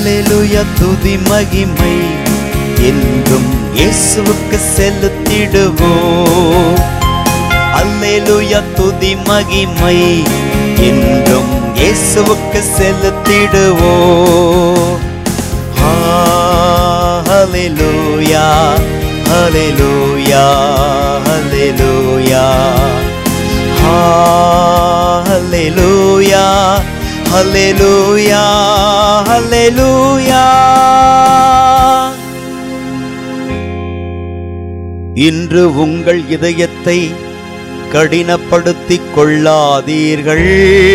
அல்லேலூயா துதி மகிமை என்றும் இயேசுவுக்கு செலுத்திடுவோம் அல்லேலூயா துதி மகிமை என்றும் இயேசுவுக்கு செலுத்திடுவோம் ஹalleluya ஹalleluya ஹalleluya ஹalleluya ஹalleluya ஹalleluya இன்று உங்கள் இதயத்தை கடினப்படுத்திக் கொள்ளாதீர்கள்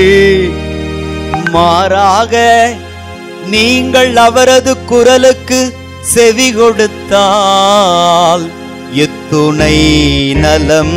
மாறாக நீங்கள் அவரது குரலுக்கு செவி கொடுத்தால் எத்துணை நலம்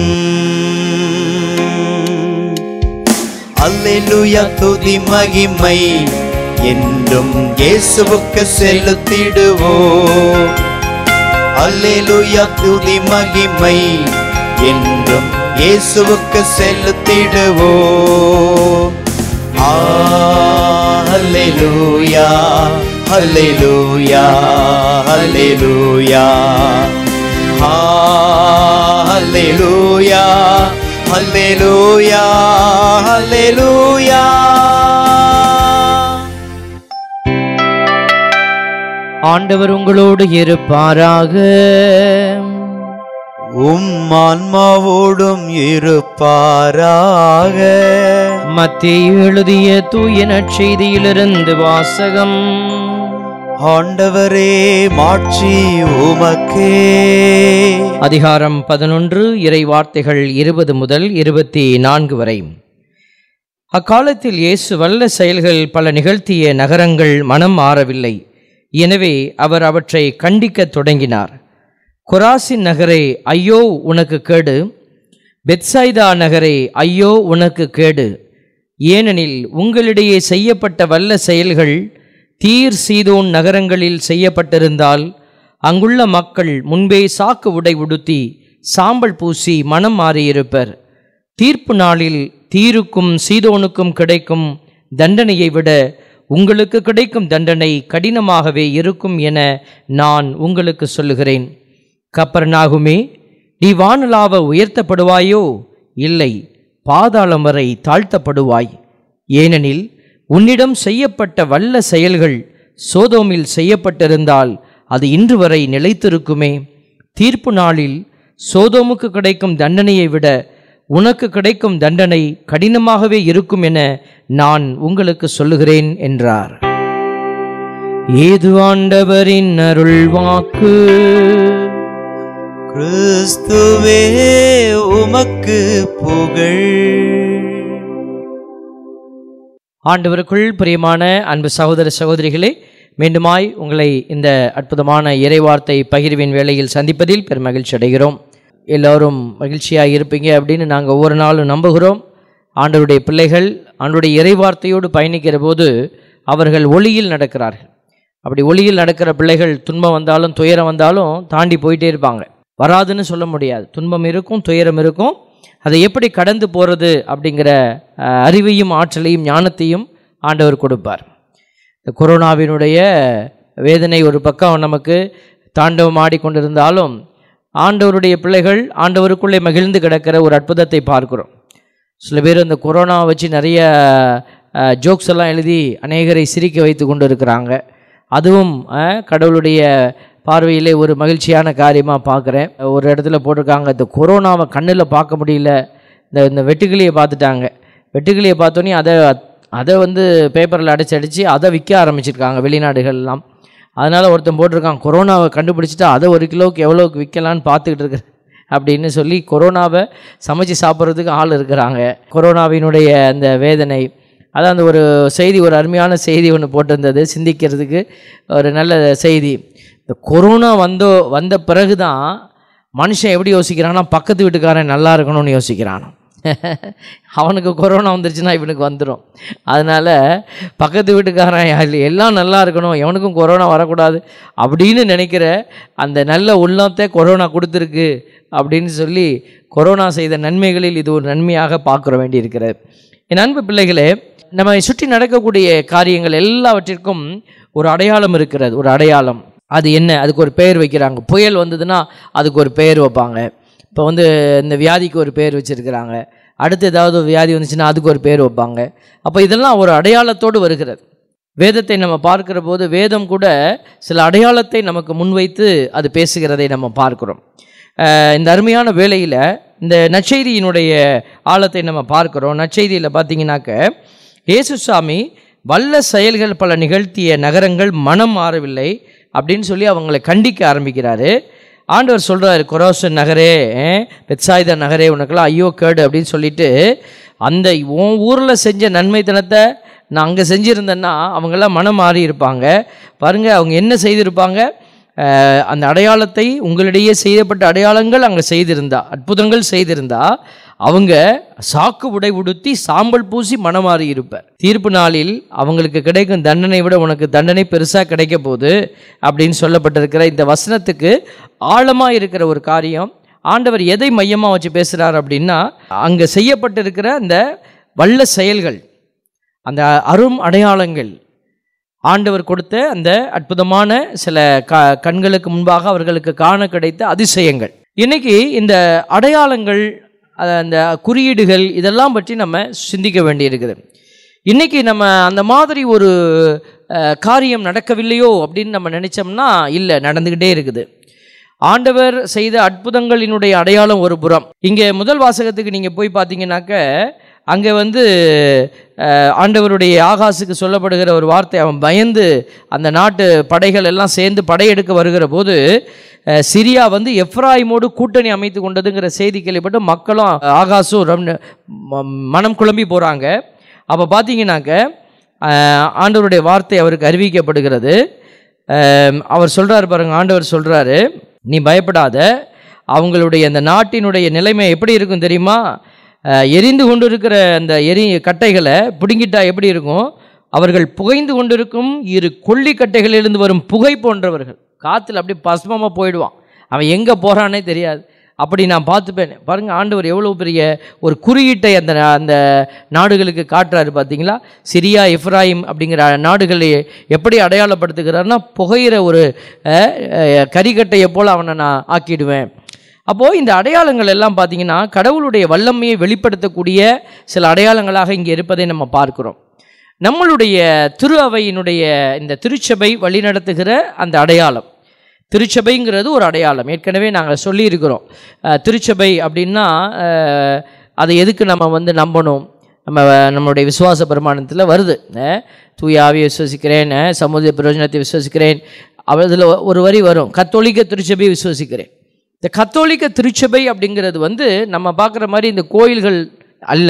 அல்லேலூயா துதி மகிமை என்றும் இயேசுவுக்கு செலுத்திடுவோம் அல்லேலூயா துதி மகிமை என்றும் இயேசுவுக்கு செலுத்திடுவோம் ஆ, அல்லேலூயா அல்லேலூயா அல்லேலூயா ஆ, அல்லேலூயா அல்லேலூயா அல்லேலூயா ஆண்டவர் உங்களோடு இருப்பாராக உம் ஆன்மாவோடும் இருப்பாராக மத்திய எழுதிய தூய நற்செய்தியிலிருந்து வாசகம் ஆண்டவரே மாட்சி உமக்கே அதிகாரம் பதினொன்று இறை வார்த்தைகள் இருபது முதல் இருபத்தி நான்கு வரை அக்காலத்தில் இயேசு வல்ல செயல்கள் பல நிகழ்த்திய நகரங்கள் மனம் மாறவில்லை எனவே அவர் அவற்றை கண்டிக்கத் தொடங்கினார் கொராசின் நகரே ஐயோ உனக்கு கேடு பெத்சாய்தா நகரே ஐயோ உனக்கு கேடு ஏனெனில் உங்களிடையே செய்யப்பட்ட வல்ல செயல்கள் தீர் சீதோன் நகரங்களில் செய்யப்பட்டிருந்தால் அங்குள்ள மக்கள் முன்பே சாக்கு உடை உடுத்தி சாம்பல் பூசி மனம் மாறியிருப்பர் தீர்ப்பு நாளில் தீருக்கும் சீதோனுக்கும் கிடைக்கும் தண்டனையை விட உங்களுக்கு கிடைக்கும் தண்டனை கடினமாகவே இருக்கும் என நான் உங்களுக்கு சொல்லுகிறேன் கப்பர்நாகுமே நீ வானலாவ உயர்த்தப்படுவாயோ இல்லை பாதாளம் வரை தாழ்த்தப்படுவாய் ஏனெனில் உன்னிடம் செய்யப்பட்ட வல்ல செயல்கள் சோதோமில் செய்யப்பட்டிருந்தால் அது இன்று வரை நிலைத்திருக்குமே தீர்ப்பு நாளில் சோதோமுக்கு கிடைக்கும் தண்டனையை விட உனக்கு கிடைக்கும் தண்டனை கடினமாகவே இருக்கும் என நான் உங்களுக்கு சொல்லுகிறேன் என்றார் ஏது ஆண்டவரின் அருள் வாக்கு கிறிஸ்துவே உமக்கு புகழ் ஆண்டவருக்குள் பிரியமான அன்பு சகோதர சகோதரிகளே மீண்டுமாய் உங்களை இந்த அற்புதமான இறைவார்த்தை பகிர்வின் வேளையில் சந்திப்பதில் பெரும் மகிழ்ச்சி அடைகிறோம் எல்லோரும் மகிழ்ச்சியாக இருப்பீங்க அப்படின்னு நாங்கள் ஒவ்வொரு நாளும் நம்புகிறோம் ஆண்டவருடைய பிள்ளைகள் ஆண்டவருடைய இறைவார்த்தையோடு பயணிக்கிற போது அவர்கள் ஒளியில் நடக்கிறார்கள் அப்படி ஒளியில் நடக்கிற பிள்ளைகள் துன்பம் வந்தாலும் துயரம் வந்தாலும் தாண்டி போயிட்டே இருப்பாங்க வராதுன்னு சொல்ல முடியாது துன்பம் இருக்கும் துயரம் இருக்கும் அதை எப்படி கடந்து போகிறது அப்படிங்கிற அஹ், அறிவையும் ஆற்றலையும் ஞானத்தையும் ஆண்டவர் கொடுப்பார் இந்த கொரோனாவினுடைய வேதனை ஒரு பக்கம் நமக்கு தாண்டவம் ஆடிக்கொண்டிருந்தாலும் ஆண்டவருடைய பிள்ளைகள் ஆண்டவருக்குள்ளே மகிழ்ந்து கிடக்கிற ஒரு அற்புதத்தை பார்க்கிறோம் சில பேர் இந்த கொரோனாவை வச்சு நிறைய ஜோக்ஸ் எல்லாம் எழுதி அநேகரை சிரிக்க வைத்து கொண்டு இருக்கிறாங்க அதுவும் அஹ், கடவுளுடைய பார்வையிலே ஒரு மகிழ்ச்சியான காரியமாக பார்க்குறேன் ஒரு இடத்துல போட்டிருக்காங்க இந்த கொரோனாவை கண்ணில் பார்க்க முடியல இந்த இந்த வெட்டுக்கிளியை பார்த்துட்டாங்க வெட்டுக்கிளியை பார்த்தோன்னே அதை அதை வந்து பேப்பரில் அடைச்சி அடித்து அதை விற்க ஆரம்பிச்சிருக்காங்க வெளிநாடுகள்லாம் அதனால் ஒருத்தன் போட்டிருக்கான் கொரோனாவை கண்டுபிடிச்சிட்டா அதை ஒரு கிலோவுக்கு எவ்வளோக்கு விற்கலான்னு பார்த்துக்கிட்டு இருக்கிறேன் அப்படின்னு சொல்லி கொரோனாவை சமைச்சு சாப்பிட்றதுக்கு ஆள் இருக்கிறாங்க கொரோனாவினுடைய அந்த வேதனை அதான் அந்த ஒரு செய்தி ஒரு அருமையான செய்தி ஒன்று போட்டிருந்தது சிந்திக்கிறதுக்கு ஒரு நல்ல செய்தி இந்த கொரோனா வந்தோ வந்த பிறகு தான் மனுஷன் எப்படி யோசிக்கிறான்னா பக்கத்து வீட்டுக்காரன் நல்லா இருக்கணும்னு யோசிக்கிறான் அவனுக்கு கொரோனா வந்துருச்சுன்னா இவனுக்கு வந்துடும் அதனால் பக்கத்து வீட்டுக்காரன் யாரு- எல்லாம் நல்லா இருக்கணும் எவனுக்கும் கொரோனா வரக்கூடாது அப்படின்னு நினைக்கிற அந்த நல்ல உள்ளத்தை கொரோனா கொடுத்துருக்கு அப்படின்னு சொல்லி கொரோனா செய்த நன்மைகளில் இது ஒரு நன்மையாக பார்க்குற வேண்டியிருக்கிறது என் அன்பு பிள்ளைகளே நம்ம சுற்றி நடக்கக்கூடிய காரியங்கள் எல்லாவற்றிற்கும் ஒரு அடையாளம் இருக்கிறது ஒரு அடையாளம் அது என்ன அதுக்கு ஒரு பெயர் வைக்கிறாங்க புயல் வந்ததுன்னா அதுக்கு ஒரு பெயர் வைப்பாங்க இப்போ வந்து இந்த வியாதிக்கு ஒரு பெயர் வச்சுருக்கிறாங்க அடுத்து ஏதாவது ஒரு வியாதி வந்துச்சுன்னா அதுக்கு ஒரு பேர் வைப்பாங்க அப்போ இதெல்லாம் ஒரு அடையாளத்தோடு வருகிறது வேதத்தை நம்ம பார்க்கிற போது வேதம் கூட சில அடையாளத்தை நமக்கு முன்வைத்து அது பேசுகிறதை நம்ம பார்க்கிறோம் அஹ் இந்த அருமையான வேளையில் இந்த நற்செய்தியினுடைய ஆழத்தை நம்ம பார்க்கிறோம் நற்செய்தியில் பார்த்தீங்கன்னாக்க இயேசுசாமி வல்ல செயல்கள் பல நிகழ்த்திய நகரங்கள் மனம் மாறவில்லை அப்படின்னு சொல்லி அவங்களை கண்டிக்க ஆரம்பிக்கிறாரு ஆண்டவர் சொல்கிறாரு கொரோசன் நகரே அஹ், பெத்சாய்தா நகரே உனக்கெல்லாம் ஐயோ கேடு அப்படின்னு சொல்லிட்டு அந்த உன் ஊரில் செஞ்ச நன்மைத்தனத்தை நான் அங்கே செஞ்சுருந்தேன்னா அவங்கெல்லாம் மனம் மாறி இருப்பாங்க பாருங்க அவங்க என்ன செய்திருப்பாங்க அஹ், அந்த அடையாளத்தை உங்களிடையே செய்யப்பட்ட அடையாளங்கள் அங்கே செய்திருந்தா அற்புதங்கள் செய்திருந்தா அவங்க சாக்கு உடை உடுத்தி சாம்பல் பூசி மனமாறி இருப்பார் தீர்ப்பு நாளில் அவங்களுக்கு கிடைக்கும் தண்டனை விட உனக்கு தண்டனை பெருசாக கிடைக்க போகுது அப்படின்னு சொல்லப்பட்டிருக்கிற இந்த வசனத்துக்கு ஆழமாக இருக்கிற ஒரு காரியம் ஆண்டவர் எதை மையமாக வச்சு பேசுகிறார் அப்படின்னா அங்கே செய்யப்பட்டிருக்கிற அந்த வல்ல செயல்கள் அந்த அரும் அடையாளங்கள் ஆண்டவர் கொடுத்த அந்த அற்புதமான சில க கண்களுக்கு முன்பாக அவர்களுக்கு காண கிடைத்த அதிசயங்கள் இன்னைக்கு இந்த அடையாளங்கள் அஹ், அந்த குறியீடுகள் இதெல்லாம் பற்றி நம்ம சிந்திக்க வேண்டியிருக்குது இன்னைக்கு நம்ம அந்த மாதிரி ஒரு அஹ், காரியம் நடக்கவில்லையோ அப்படின்னு நம்ம நினைச்சோம்னா இல்லை நடந்துக்கிட்டே இருக்குது ஆண்டவர் செய்த அற்புதங்களினுடைய அடையாளம் ஒரு புறம் இங்கே முதல் வாசகத்துக்கு நீங்கள் போய் பார்த்தீங்கன்னாக்க அங்கே வந்து அஹ், ஆண்டவருடைய ஆகாசுக்கு சொல்லப்படுகிற ஒரு வார்த்தை அவன் பயந்து அந்த நாட்டு படைகள் எல்லாம் சேர்ந்து படையெடுக்க வருகிற போது அஹ், சிரியா வந்து எஃப்ராயிமோடு கூட்டணி அமைத்து கொண்டதுங்கிற செய்தி கேள்விப்பட்டு மக்களும் ஆகாசும் ரொம்ப ம- மனம் குழம்பி போகிறாங்க அப்போ பார்த்தீங்கன்னாக்க அஹ், ஆண்டவருடைய வார்த்தை அவருக்கு அறிவிக்கப்படுகிறது அஹ், அவர் சொல்கிறார் பாருங்க ஆண்டவர் சொல்கிறாரு நீ பயப்படாத அவங்களுடைய அந்த நாட்டினுடைய நிலைமை எப்படி இருக்கும் தெரியுமா அஹ், எரிந்து கொண்டு இருக்கிற அந்த எரி கட்டைகளை பிடுங்கிட்டா எப்படி இருக்கும் அவர்கள் புகைந்து கொண்டிருக்கும் இரு கொல்லி கட்டைகளிலிருந்து வரும் புகை போன்றவர்கள் காற்றுல அப்படியே பஸ்மமாக போயிடுவான் அவன் எங்கே போகிறானே தெரியாது அப்படி நான் பார்த்துப்பேன் பாருங்க ஆண்டவர் எவ்வளோ பெரிய ஒரு குறியீட்டை அந்த அந்த நாடுகளுக்கு காட்டுறாரு பார்த்தீங்களா சிரியா எஃப்ராயிம் அப்படிங்கிற நாடுகளை எப்படி அடையாளப்படுத்துகிறாருன்னா புகையிற ஒரு அஹ், அஹ், கரிக்கட்டையை போல் அவனை நான் ஆக்கிடுவேன் அப்போது இந்த அடையாளங்கள் எல்லாம் பார்த்தீங்கன்னா கடவுளுடைய வல்லமையை வெளிப்படுத்தக்கூடிய சில அடையாளங்களாக இங்கே இருப்பதை நம்ம பார்க்கிறோம் நம்மளுடைய திரு அவையினுடைய இந்த திருச்சபை வழிநடத்துகிற அந்த அடையாளம் திருச்சபைங்கிறது ஒரு அடையாளம் ஏற்கனவே நாங்கள் சொல்லியிருக்கிறோம் அஹ், திருச்சபை அப்படின்னா அஹ், அதை எதுக்கு நம்ம வந்து நம்பணும் நம்ம நம்மளுடைய விசுவாச பிரமாணத்தில் வருது அஹ், தூய ஆவியை விசுவசிக்கிறேன் அஹ், சமூக பிரயோஜனத்தை விசுவசிக்கிறேன் அதில் ஒரு வரி வரும் கத்தோலிக்க திருச்சபையை விசுவசிக்கிறேன் இந்த கத்தோலிக்க திருச்சபை அப்படிங்கிறது வந்து நம்ம பார்க்குற மாதிரி இந்த கோயில்கள் அல்ல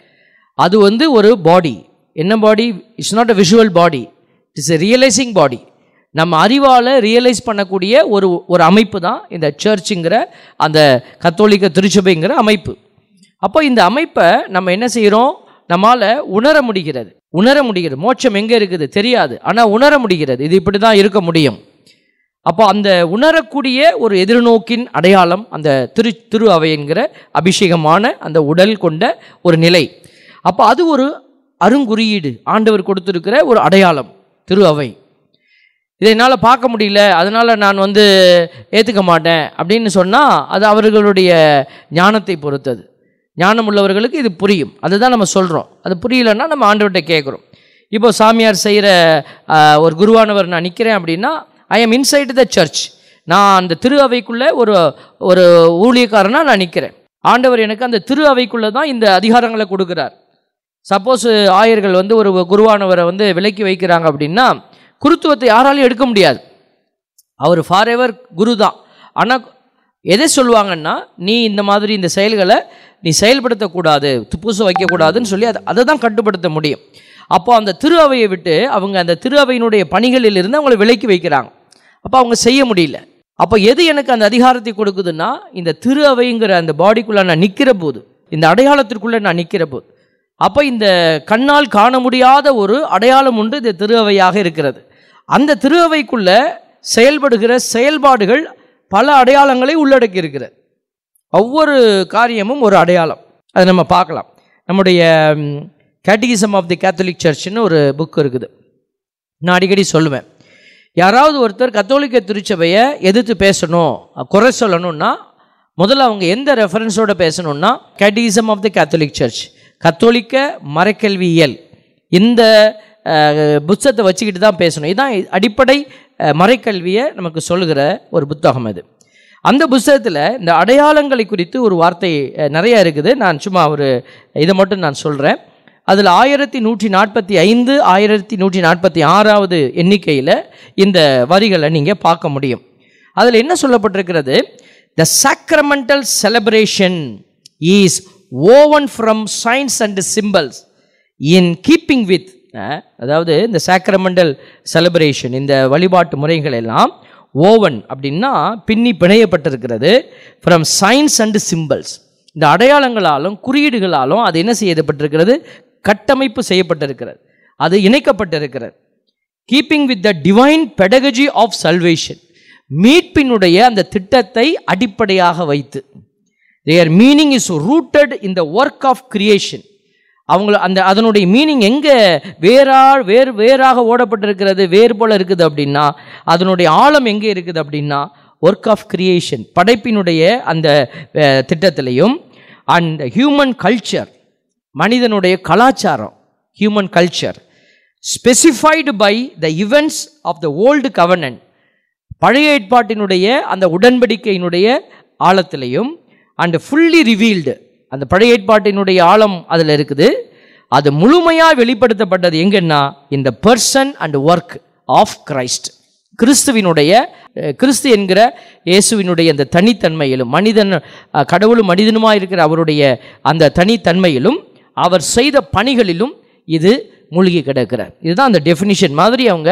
அது வந்து ஒரு பாடி என்ன body it's not a visual body it's a realising body நம்ம அறிவால் ரியலைஸ் பண்ணக்கூடிய ஒரு ஒரு அமைப்பு தான் இந்த சர்ச்சுங்கிற அந்த கத்தோலிக்க திருச்சபைங்கிற அமைப்பு அப்போ இந்த அமைப்பை நம்ம என்ன செய்கிறோம் நம்மால் உணர முடிகிறது உணர முடிகிறது மோட்சம் எங்கே இருக்குது தெரியாது ஆனால் உணர முடிகிறது இது இப்படி தான் இருக்க முடியும் அப்போ அந்த உணரக்கூடிய ஒரு எதிர்நோக்கின் அடையாளம் அந்த திரு திரு அவை என்கிற அபிஷேகமான அந்த உடல் கொண்ட ஒரு நிலை அப்போ அது ஒரு அருங்குறியீடு ஆண்டவர் கொடுத்திருக்கிற ஒரு அடையாளம் திரு அவை இதை என்னால் பார்க்க முடியல அதனால் நான் வந்து ஏற்றுக்க மாட்டேன் அப்படின்னு சொன்னால் அது அவர்களுடைய ஞானத்தை பொறுத்தது ஞானம் உள்ளவர்களுக்கு இது புரியும் அதுதான் நம்ம சொல்கிறோம் அது புரியலன்னா நம்ம ஆண்டவர்கிட்ட கேட்குறோம் இப்போ சாமியார் செய்கிற ஒரு குருவானவர் நான் நிற்கிறேன் அப்படின்னா I am inside the church நான் அந்த திரு அவைக்குள்ளே ஒரு ஒரு ஊழியக்காரனா நான் நிற்கிறேன் ஆண்டவர் எனக்கு அந்த திரு அவைக்குள்ளே தான் இந்த அதிகாரங்களை கொடுக்குறார் சப்போஸ் ஆயர்கள் வந்து ஒரு குருவானவரை வந்து விலக்கி வைக்கிறாங்க அப்படின்னா குருத்துவத்தை யாராலையும் எடுக்க முடியாது அவர் ஃபார் எவர் குரு தான் ஆனால் எதை சொல்லுவாங்கன்னா நீ இந்த மாதிரி இந்த செயல்களை நீ செயல்படுத்தக்கூடாது துப்புசு வைக்கக்கூடாதுன்னு சொல்லி அதை அதை தான் கட்டுப்படுத்த முடியும் அப்போ அந்த திரு அவையை விட்டு அவங்க அந்த திரு அவையினுடைய பணிகளில் இருந்து அவங்களை விலக்கி வைக்கிறாங்க அப்போ அவங்க செய்ய முடியல அப்போ எது எனக்கு அந்த அதிகாரத்தை கொடுக்குதுன்னா இந்த திரு அவைங்கிற அந்த பாடிக்குள்ளே நான் நிற்கிற போது இந்த அடையாளத்திற்குள்ளே நான் நிற்கிற போது அப்போ இந்த கண்ணால் காண முடியாத ஒரு அடையாளம் உண்டு இந்த திரு அவையாக இருக்கிறது அந்த திரு அவைக்குள்ள செயல்படுகிற செயல்பாடுகள் பல அடையாளங்களை உள்ளடக்கி இருக்கிறது ஒவ்வொரு காரியமும் ஒரு அடையாளம் அதை நம்ம பார்க்கலாம் நம்முடைய கேட்டகிசம் ஆஃப் தி கேத்தலிக் சர்ச்னு ஒரு புக் இருக்குது நான் அடிக்கடி சொல்லுவேன் யாராவது ஒருத்தர் கத்தோலிக்க திருச்சபையை எதிர்த்து பேசணும் குறை சொல்லணும்னா முதல்ல அவங்க எந்த ரெஃபரன்ஸோட பேசணும்னா catechism of the Catholic church கத்தோலிக்க மறைக்கல்வியியல் இந்த அஹ், புத்தகத்தை வச்சுக்கிட்டு தான் பேசணும் இதுதான் அடிப்படை அஹ், மறைக்கல்வியை நமக்கு சொல்லுகிற ஒரு புத்தகம் அது அந்த புஸ்தகத்தில் இந்த அடையாளங்களை குறித்து ஒரு வார்த்தை அஹ், நிறைய இருக்குது நான் சும்மா ஒரு இதை மட்டும் நான் சொல்கிறேன் அதில் ஆயிரத்தி நூற்றி நாற்பத்தி ஐந்து ஆயிரத்தி நூற்றி நாற்பத்தி ஆறாவது எண்ணிக்கையில் இந்த வரிகளை நீங்கள் பார்க்க முடியும் அதில் என்ன சொல்லப்பட்டிருக்கிறது the sacramental celebration is woven from signs and symbols in keeping with அதாவது இந்த sacramental செலிப்ரேஷன் இந்த வழிபாட்டு முறைகள் எல்லாம் ஓவன் அப்படின்னா பின்னி பிணையப்பட்டிருக்கிறது ஃப்ரம் சயின்ஸ் அண்ட் சிம்பிள்ஸ் இந்த அடையாளங்களாலும் குறியீடுகளாலும் அது என்ன செய்யப்பட்டிருக்கிறது கட்டமைப்பு செய்யப்பட்டிருக்கிறது அது இணைக்கப்பட்டிருக்கிறது keeping with the divine pedagogy of salvation மீட்பினுடைய அந்த திட்டத்தை அடிப்படையாக வைத்து their meaning is rooted in the work of creation அவங்கள அந்த அதனுடைய மீனிங் எங்கே வேறா வேறு வேறாக ஓடப்பட்டிருக்கிறது வேறு போல இருக்குது அப்படின்னா அதனுடைய ஆழம் எங்கே இருக்குது அப்படின்னா ஒர்க் ஆஃப் கிரியேஷன் படைப்பினுடைய அந்த அஹ், திட்டத்திலையும் அண்ட் ஹியூமன் கல்ச்சர் மனிதனுடைய கலாச்சாரம் human culture specified by the events of the old covenant பழைய ஏற்பாட்டினுடைய அந்த உடன்படிக்கையினுடைய ஆழத்திலையும் அண்ட் ஃபுல்லி ரிவீல்டு அந்த பழைய ஏற்பாட்டினுடைய ஆழம் அதில் இருக்குது அது முழுமையாக வெளிப்படுத்தப்பட்டது எங்கன்னா இந்த person and work of Christ கிறிஸ்துவினுடைய அஹ், கிறிஸ்து என்கிற இயேசுவினுடைய அந்த தனித்தன்மையிலும் மனிதன் அஹ், கடவுளும் மனிதனுமாக இருக்கிற அவருடைய அந்த தனித்தன்மையிலும் அவர் செய்த பணிகளிலும் இது மூழ்கி கிடக்கிறார் இதுதான் அந்த டெஃபினிஷன் மாதிரி அவங்க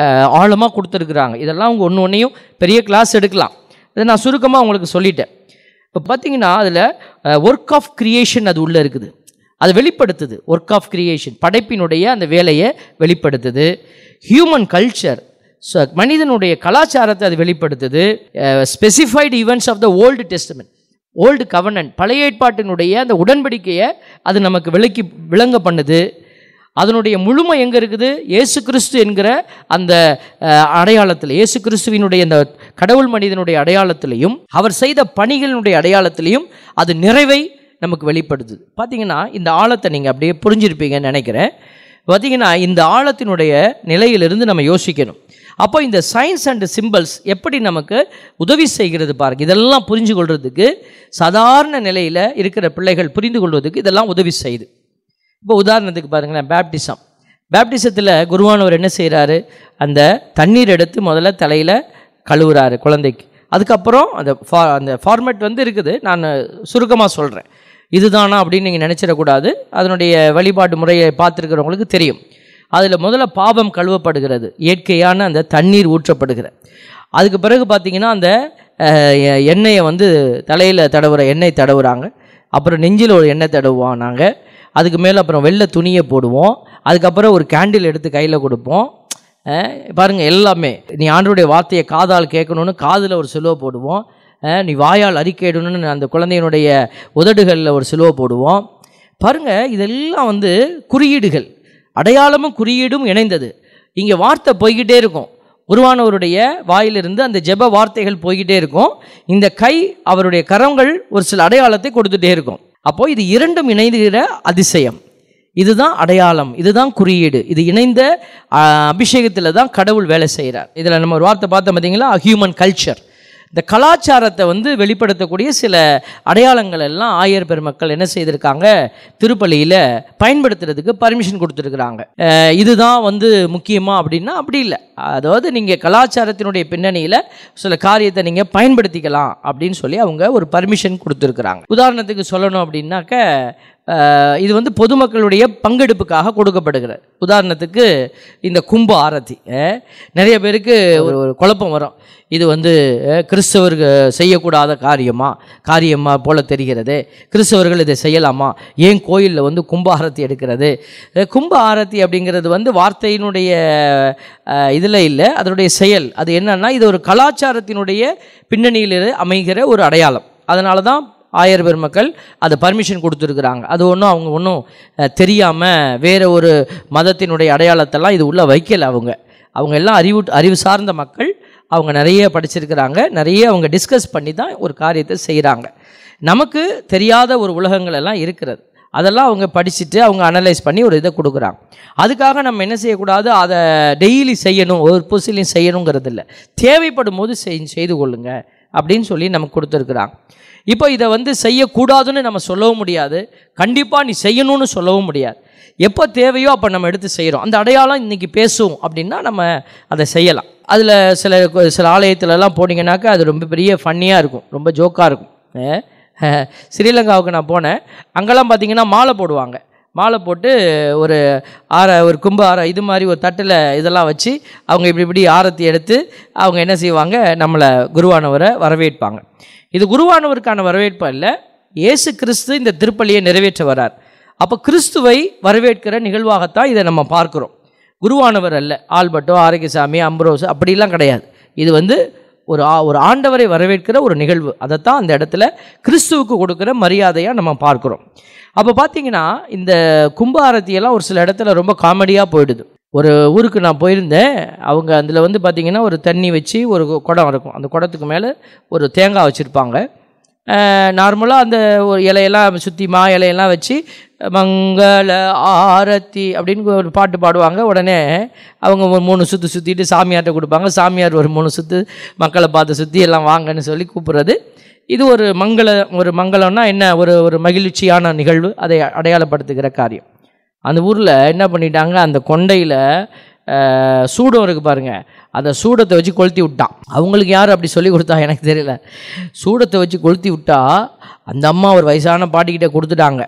ஆழமாக கொடுத்துருக்குறாங்க இதெல்லாம் அவங்க ஒன்று ஒன்றையும் பெரிய கிளாஸ் எடுக்கலாம் இதை நான் சுருக்கமாக உங்களுக்கு சொல்லிட்டேன் இப்போ பார்த்தீங்கன்னா அதில் ஒர்க் ஆஃப் கிரியேஷன் அது உள்ளே இருக்குது அது வெளிப்படுத்துது ஒர்க் ஆஃப் கிரியேஷன் படைப்பினுடைய அந்த வேலையை வெளிப்படுத்துது ஹியூமன் கல்ச்சர் மனிதனுடைய கலாச்சாரத்தை அது வெளிப்படுத்துது specified events of the old testament old covenant பழைய ஏற்பாட்டினுடைய அந்த உடன்படிக்கையை அது நமக்கு விளக்கி விளங்க பண்ணுது அதனுடைய முழுமை எங்கே இருக்குது இயேசு கிறிஸ்து என்கிற அந்த அஹ், அடையாளத்தில் இயேசு கிறிஸ்துவினுடைய அந்த கடவுள் மனிதனுடைய அடையாளத்திலையும் அவர் செய்த பணிகளினுடைய அடையாளத்திலையும் அது நிறைவை நமக்கு வெளிப்படுத்துது பார்த்தீங்கன்னா இந்த ஆழத்தை நீங்கள் அப்படியே புரிஞ்சிருப்பீங்கன்னு நினைக்கிறேன் பார்த்தீங்கன்னா இந்த ஆழத்தினுடைய நிலையிலிருந்து நம்ம யோசிக்கணும் அப்போ இந்த சயின்ஸ் அண்ட் சிம்பிள்ஸ் எப்படி நமக்கு உதவி செய்கிறது பாருங்க இதெல்லாம் புரிஞ்சு கொள்றதுக்கு சாதாரண நிலையில் இருக்கிற பிள்ளைகள் புரிந்து கொள்வதற்கு இதெல்லாம் உதவி செய்யுது இப்போ உதாரணத்துக்கு பாருங்களேன் பேப்டிசம் பேப்டிசத்தில் குருவானவர் என்ன செய்கிறாரு அந்த தண்ணீர் எடுத்து முதல்ல தலையில் கழுவுறாரு குழந்தைக்கு அதுக்கப்புறம் அந்த ஃபா அந்த ஃபார்மேட் வந்து இருக்குது நான் சுருக்கமாக சொல்கிறேன் இதுதானா அப்படின்னு நீங்கள் நினச்சிடக்கூடாது அதனுடைய வழிபாட்டு முறையை பார்த்துருக்கிறவங்களுக்கு தெரியும் அதில் முதல்ல பாவம் கழுவப்படுகிறது இயற்கையான அந்த தண்ணீர் ஊற்றப்படுகிறது அதுக்கு பிறகு பார்த்தீங்கன்னா அந்த அஹ், எ- எண்ணெயை வந்து தலையில் தடவுற எண்ணெய் தடவுறாங்க அப்புறம் நெஞ்சில் ஒரு எண்ணெய் தடவுவோம் நாங்கள் அதுக்கு மேலே அப்புறம் வெள்ளை துணியை போடுவோம் அதுக்கப்புறம் ஒரு கேண்டில் எடுத்து கையில் கொடுப்போம் அஹ், பாருங்க எல்லாமே நீ ஆண்டவருடைய வார்த்தையை காதால் கேட்கணும்னு காதில் ஒரு சிலுவை போடுவோம் அஹ், நீ வாயால் அறிக்கையிடணும்னு அந்த குழந்தையினுடைய உதடுகளில் ஒரு சிலுவை போடுவோம் பாருங்க இதெல்லாம் வந்து குறியீடுகள் அடையாளமும் குறியீடும் இணைந்தது இங்கே வார்த்தை போய்கிட்டே இருக்கும் குருவானவருடைய வாயிலிருந்து அந்த ஜெப வார்த்தைகள் போய்கிட்டே இருக்கும் இந்த கை அவருடைய கரங்கள் ஒரு சில அடையாளத்தை கொடுத்துட்டே இருக்கும் அப்போ இது இரண்டும் இணைந்துகிற அதிசயம் இதுதான் அடையாளம் இதுதான் குறியீடு இது இணைந்த அபிஷேகத்தில் தான் கடவுள் வேலை செய்கிறார் இதில் நம்ம ஒரு வார்த்தை பார்த்தோம் பார்த்தீங்களா ஹியூமன் கல்ச்சர் இந்த கலாச்சாரத்தை வந்து வெளிப்படுத்தக்கூடிய சில அடையாளங்கள் எல்லாம் ஆயர் பெருமக்கள் என்ன செய்திருக்காங்க திருப்பலியில் பயன்படுத்துறதுக்கு பர்மிஷன் கொடுத்துருக்குறாங்க அஹ் இதுதான் வந்து முக்கியமா அப்படின்னா அப்படி இல்லை அதாவது நீங்கள் கலாச்சாரத்தினுடைய பின்னணியில் சில காரியத்தை நீங்கள் பயன்படுத்திக்கலாம் அப்படின்னு சொல்லி அவங்க ஒரு பர்மிஷன் கொடுத்துருக்குறாங்க உதாரணத்துக்கு சொல்லணும் அப்படின்னாக்க அஹ் இது வந்து பொதுமக்களுடைய பங்கெடுப்புக்காக கொடுக்கப்படுகிறது உதாரணத்துக்கு இந்த கும்ப ஆரத்தி அஹ் நிறைய பேருக்கு ஒரு ஒரு குழப்பம் வரும் இது வந்து அஹ், கிறிஸ்தவர்கள் செய்யக்கூடாத காரியமா காரியமா போல தெரிகிறது கிறிஸ்தவர்கள் இதை செய்யலாமா ஏன் கோயிலில் வந்து கும்ப ஆரத்தி எடுக்கிறது அஹ், கும்ப ஆரத்தி அப்படிங்கிறது வந்து வார்த்தையினுடைய இதில் இல்லை அதனுடைய செயல் அது என்னன்னா இது ஒரு கலாச்சாரத்தினுடைய பின்னணியில் அமைகிற ஒரு அடையாளம் அதனால தான் ஆயர் பெருமக்கள் அதை பர்மிஷன் கொடுத்துருக்குறாங்க அது ஒன்றும் அவங்க ஒன்றும் தெரியாமல் வேற ஒரு மதத்தினுடைய அடையாளத்தெல்லாம் இது உள்ளே வைக்கல அவங்க அவங்க எல்லாம் அறிவு அறிவு சார்ந்த மக்கள் அவங்க நிறைய படிச்சிருக்கிறாங்க நிறைய அவங்க டிஸ்கஸ் பண்ணி தான் ஒரு காரியத்தை செய்கிறாங்க நமக்கு தெரியாத ஒரு உலகங்கள் எல்லாம் இருக்கிறது அதெல்லாம் அவங்க படிச்சுட்டு அவங்க அனலைஸ் பண்ணி ஒரு இதை கொடுக்குறாங்க அதுக்காக நம்ம என்ன செய்யக்கூடாது அதை டெய்லி செய்யணும் ஒரு புசிலையும் செய்யணுங்கிறது இல்லை தேவைப்படும் போது செய் செய்து கொள்ளுங்க அப்படின்னு சொல்லி நமக்கு கொடுத்துருக்குறாங்க இப்போ இதை வந்து செய்யக்கூடாதுன்னு நம்ம சொல்லவும் முடியாது கண்டிப்பாக நீ செய்யணும்னு சொல்லவும் முடியாது எப்போ தேவையோ அப்போ நம்ம எடுத்து செய்கிறோம் அந்த அடையாளம் இன்றைக்கி பேசும் அப்படின்னா நம்ம அதை செய்யலாம் அதில் சில சில ஆலயத்துலலாம் போனீங்கன்னாக்கா அது ரொம்ப பெரிய ஃபன்னியாக இருக்கும் ரொம்ப ஜோக்காக இருக்கும் அஹ் அஹ் ஸ்ரீலங்காவுக்கு நான் போனேன் அங்கெல்லாம் பார்த்தீங்கன்னா மாலை போடுவாங்க மாலை போட்டு ஒரு ஆர ஒரு கும்ப ஆர இது மாதிரி ஒரு தட்டில் இதெல்லாம் வச்சு அவங்க இப்படி இப்படி ஆரத்தி எடுத்து அவங்க என்ன செய்வாங்க நம்மளை குருவானவரை வரவேற்பாங்க இது குருவானவருக்கான வரவேற்பு அல்ல இயேசு கிறிஸ்து இந்த திருப்பலியை நிறைவேற்ற வரார் அப்போ கிறிஸ்துவை வரவேற்கிற நிகழ்வாகத்தான் இதை நம்ம பார்க்குறோம் குருவானவர் அல்ல ஆல்பர்ட்டோ ஆரோக்கியசாமி அம்ப்ரோஸ் அப்படிலாம் கிடையாது இது வந்து ஒரு ஆ- ஒரு ஆண்டவரை வரவேற்கிற ஒரு நிகழ்வு அதைத்தான் அந்த இடத்துல கிறிஸ்துவுக்கு கொடுக்குற மரியாதையாக நம்ம பார்க்குறோம் அப்போ பார்த்தீங்கன்னா இந்த கும்ப ஆரத்தியெல்லாம் ஒரு சில இடத்துல ரொம்ப காமெடியாக போயிடுது ஒரு ஊருக்கு நான் போயிருந்தேன் அவங்க அதில் வந்து பார்த்தீங்கன்னா ஒரு தண்ணி வச்சு ஒரு குடம் இருக்கும் அந்த குடத்துக்கு மேலே ஒரு தேங்காய் வச்சுருப்பாங்க நார்மலாக அந்த ஒரு இலையெல்லாம் சுற்றி மா இலையெல்லாம் வச்சு மங்கள ஆரத்தி அப்படின்னு ஒரு பாட்டு பாடுவாங்க உடனே அவங்க ஒரு மூணு சுற்று சுற்றிட்டு சாமியார்ட்ட கொடுப்பாங்க சாமியார் ஒரு மூணு சுற்று மக்களை பார்த்து சுற்றி எல்லாம் வாங்கன்னு சொல்லி கூப்பிட்றது இது ஒரு மங்கள ஒரு மங்களம்னா என்ன ஒரு ஒரு மகிழ்ச்சியான நிகழ்வு அதை அடையாளப்படுத்துகிற காரியம் அந்த ஊரில் என்ன பண்ணிட்டாங்க அந்த கொண்டையில் சூடம் இருக்குது பாருங்க அந்த சூடத்தை வச்சு கொளுத்தி விட்டான் அவங்களுக்கு யார் அப்படி சொல்லி கொடுத்தா எனக்கு தெரியல சூடத்தை வச்சு கொளுத்தி விட்டா அந்த அம்மா ஒரு வயசான பாட்டிக்கிட்ட கொடுத்துட்டாங்க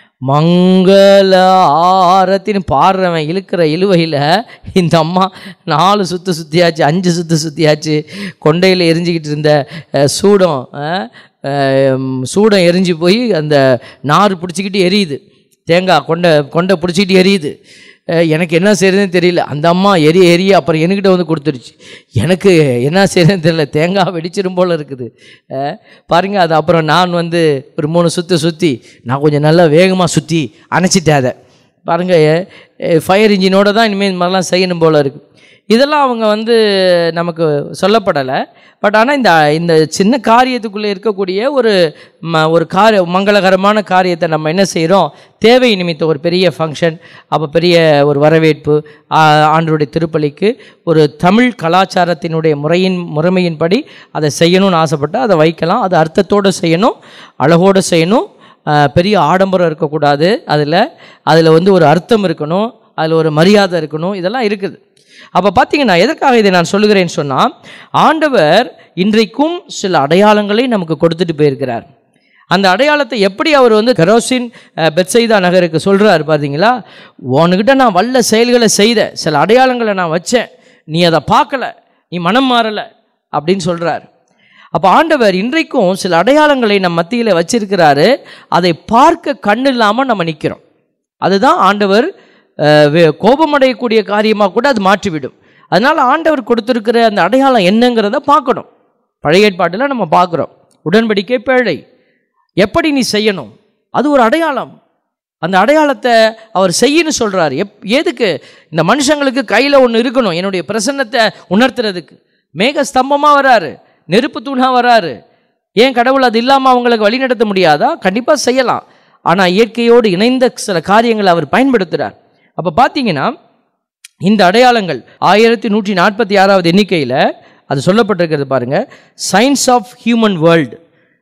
மங்கள ஆரத்தின்னு பாடுறவன் இழுக்கிற இழுவையில் இந்த அம்மா நாலு சுற்று சுற்றியாச்சு அஞ்சு சுற்று சுற்றியாச்சு கொண்டையில் எரிஞ்சிக்கிட்டு இருந்த அஹ், சூடம் அஹ், அஹ், சூடம் எரிஞ்சு போய் அந்த நார் பிடிச்சிக்கிட்டு எரியுது தேங்காய் கொண்டை கொண்டை பிடிச்சிக்கிட்டு எரியுது அஹ் எனக்கு என்ன செய்யறதுன்னு தெரியல அந்த அம்மா எரிய எரிய அப்புறம் என்கிட்ட வந்து கொடுத்துருச்சு எனக்கு என்ன செய்யறதுன்னு தெரியல தேங்காய் வெடிச்சிரும் போல் இருக்குது அஹ் பாருங்க அது அப்புறம் நான் வந்து ஒரு மூணு சுற்றி சுற்றி நான் கொஞ்சம் நல்லா வேகமாக சுற்றி அணைச்சிட்டேன் அதை பாருங்க ஃபயர் இன்ஜினோட தான் இனிமேல் இந்த மாதிரிலாம் செய்யணும் போல் இருக்குது இதெல்லாம் அவங்க வந்து நமக்கு சொல்லப்படலை பட் ஆனால் இந்த இந்த சின்ன காரியத்துக்குள்ளே இருக்கக்கூடிய ஒரு ம ஒரு காரிய மங்களகரமான காரியத்தை நம்ம என்ன செய்கிறோம் தேவை நிமித்த ஒரு பெரிய ஃபங்க்ஷன் அப்போ பெரிய ஒரு வரவேற்பு ஆ, ஆண்டவருடைய திருப்பலிக்கு ஒரு தமிழ் கலாச்சாரத்தினுடைய முறையின் முறைமையின்படி அதை செய்யணும்னு ஆசைப்பட்டால் அதை வைக்கலாம் அது அர்த்தத்தோடு செய்யணும் அழகோடு செய்யணும் ஆ, பெரிய ஆடம்பரம் இருக்கக்கூடாது அதில் அதில் வந்து ஒரு அர்த்தம் இருக்கணும் அதில் ஒரு மரியாதை இருக்கணும் இதெல்லாம் இருக்குது அப்போ பார்த்தீங்கன்னா எதற்காக இதை நான் சொல்லுகிறேன்னு சொன்னால் ஆண்டவர் இன்றைக்கும் சில அடையாளங்களை நமக்கு கொடுத்துட்டு போயிருக்கிறார் அந்த அடையாளத்தை எப்படி அவர் வந்து கரோசின் அஹ், பெத்சைதா நகருக்கு சொல்கிறார் பார்த்தீங்களா உன்கிட்ட நான் வல்ல செயல்களை செய்த சில அடையாளங்களை நான் வச்சேன் நீ அதை பார்க்கல நீ மனம் மாறலை அப்படின்னு சொல்கிறார் அப்போ ஆண்டவர் இன்றைக்கும் சில அடையாளங்களை நம் மத்தியில் வச்சிருக்கிறாரு அதை பார்க்க கண் இல்லாமல் நம்ம நிற்கிறோம் அதுதான் ஆண்டவர் அஹ், வே- கோபமடையக்கூடிய காரியமாக கூட அது மாற்றிவிடும் அதனால் ஆண்டவர் கொடுத்துருக்கிற அந்த அடையாளம் என்னங்கிறத பார்க்கணும் பழைய ஏற்பாட்டில் நம்ம பார்க்குறோம் உடன்படிக்கை பேழை எப்படி நீ செய்யணும் அது ஒரு அடையாளம் அந்த அடையாளத்தை அவர் செய்யன்னு சொல்கிறார் எப் எதுக்கு இந்த மனுஷங்களுக்கு கையில் ஒன்று இருக்கணும் என்னுடைய பிரசன்னத்தை உணர்த்துறதுக்கு மேக ஸ்தம்பமாக வராரு நெருப்பு தூணாக வராரு ஏன் கடவுள் அது இல்லாமல் அவங்களுக்கு வழிநடத்த முடியாதா கண்டிப்பாக செய்யலாம் ஆனால் இயற்கையோடு இணைந்த சில காரியங்களை அவர் பயன்படுத்துகிறார் அப்போ பார்த்தீங்கன்னா இந்த அடையாளங்கள் ஆயிரத்தி நூற்றி நாற்பத்தி ஆறாவது எண்ணிக்கையில் அது சொல்லப்பட்டிருக்கிறது பாருங்க சயின்ஸ் ஆஃப் ஹியூமன் வேர்ல்டு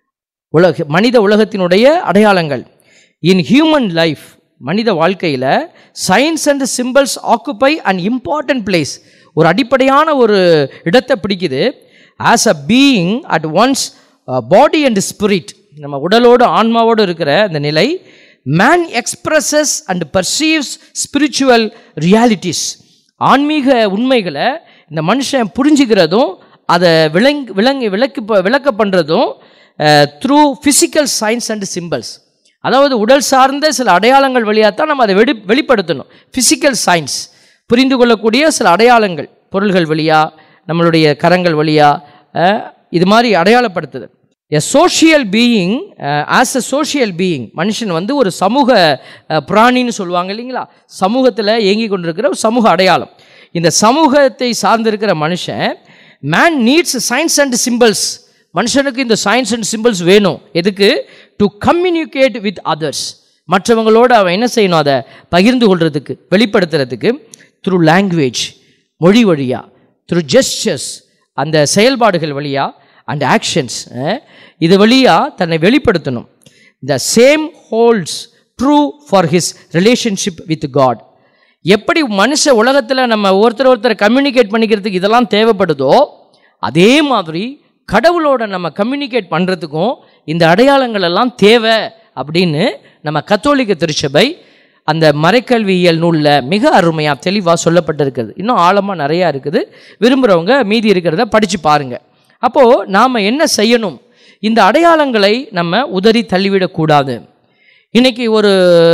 உலக மனித உலகத்தினுடைய அடையாளங்கள் இன் ஹியூமன் லைஃப் மனித வாழ்க்கையில் signs and symbols occupy an important place ஒரு அடிப்படையான ஒரு இடத்தை பிடிக்குது as a being at once body and spirit நம்ம உடலோடு ஆன்மாவோடு இருக்கிற அந்த நிலை man expresses and perceives spiritual realities ஆன்மீக உண்மைகளை இந்த மனுஷன் புரிஞ்சுக்கிறதும் அதை விளங் விளங்கி விளக்கு விளக்க பண்ணுறதும் through physical signs and symbols அதாவது உடல் சார்ந்த சில அடையாளங்கள் வழியாக தான் நம்ம அதை வெளி வெளிப்படுத்தணும் ஃபிசிக்கல் சயின்ஸ் புரிந்து கொள்ளக்கூடிய சில அடையாளங்கள் பொருள்கள் வழியா நம்மளுடைய கரங்கள் வழியா அஹ், இது மாதிரி அடையாளப்படுத்துது a social being as a social being மனுஷன் வந்து ஒரு சமூக அஹ், பிராணின்னு சொல்லுவாங்க இல்லைங்களா சமூகத்தில் இயங்கி கொண்டிருக்கிற ஒரு சமூக அடையாளம் இந்த சமூகத்தை சார்ந்திருக்கிற மனுஷன் man needs signs and symbols மனுஷனுக்கு இந்த சயின்ஸ் அண்ட் சிம்பிள்ஸ் வேணும் எதுக்கு டு கம்யூனிகேட் வித் அதர்ஸ் மற்றவங்களோட அவன் என்ன செய்யணும் அதை பகிர்ந்து கொள்றதுக்கு வெளிப்படுத்துறதுக்கு த்ரூ லாங்குவேஜ் மொழி வழியா த்ரூ ஜெஸ்டர்ஸ் அந்த செயல்பாடுகள் வழியா அண்ட் ஆக்ஷன்ஸ் இது வழியா தன்னை வெளிப்படுத்தணும் the same holds true for his relationship with God எப்படி மனுஷ உலகத்தில் நம்ம ஒருத்தர் ஒருத்தர் கம்யூனிகேட் பண்ணிக்கிறதுக்கு இதெல்லாம் தேவைப்படுதோ அதே மாதிரி கடவுளோட நம்ம கம்யூனிகேட் பண்ணுறதுக்கும் இந்த அடையாளங்கள் எல்லாம் தேவை அப்படின்னு நம்ம கத்தோலிக்க திருச்சபை அந்த மறைக்கல்வியியல் நூலில் மிக அருமையாக தெளிவாக சொல்லப்பட்டிருக்கிறது இன்னும் ஆழமாக நிறையா இருக்குது விரும்புகிறவங்க மீதி இருக்கிறத படித்து பாருங்கள் அப்போது நாம் என்ன செய்யணும் இந்த அடையாளங்களை நம்ம உதறி தள்ளிவிடக்கூடாது இன்னைக்கு ஒரு